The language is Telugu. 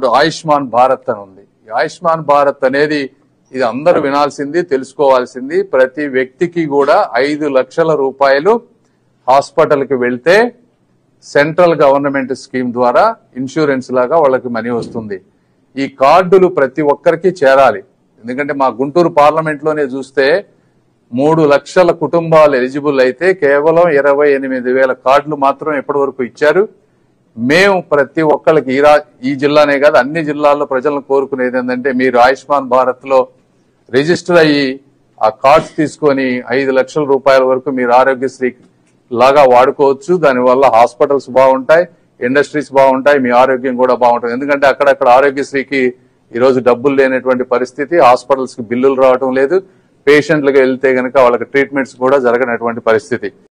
ఇప్పుడు ఆయుష్మాన్ భారత్ అని ఉంది ఈ ఆయుష్మాన్ భారత్ అనేది ఇది అందరూ వినాల్సింది తెలుసుకోవాల్సింది ప్రతి వ్యక్తికి కూడా ఐదు లక్షల రూపాయలు హాస్పిటల్ కి వెళ్తే సెంట్రల్ గవర్నమెంట్ స్కీమ్ ద్వారా ఇన్సూరెన్స్ లాగా వాళ్ళకి మనీ వస్తుంది ఈ కార్డులు ప్రతి ఒక్కరికి చేరాలి ఎందుకంటే మా గుంటూరు పార్లమెంట్ లోనే చూస్తే మూడు లక్షల కుటుంబాలు ఎలిజిబుల్ అయితే కేవలం ఇరవై ఎనిమిది వేల కార్డులు మాత్రం ఇప్పటి వరకు ఇచ్చారు మేము ప్రతి ఒక్కరికి ఈ రా ఈ జిల్లానే కాదు అన్ని జిల్లాల్లో ప్రజలను కోరుకునేది ఏంటంటే మీరు ఆయుష్మాన్ భారత్ లో రిజిస్టర్ అయ్యి ఆ కార్డ్స్ తీసుకొని ఐదు లక్షల రూపాయల వరకు మీరు ఆరోగ్యశ్రీ లాగా వాడుకోవచ్చు దానివల్ల హాస్పిటల్స్ బాగుంటాయి ఇండస్ట్రీస్ బాగుంటాయి మీ ఆరోగ్యం కూడా బాగుంటుంది ఎందుకంటే అక్కడక్కడ ఆరోగ్యశ్రీకి ఈ రోజు డబ్బులు లేనటువంటి పరిస్థితి హాస్పిటల్స్ కి బిల్లులు రావడం లేదు పేషెంట్లకు వెళ్తే గనక వాళ్ళకి ట్రీట్మెంట్స్ కూడా జరగనటువంటి పరిస్థితి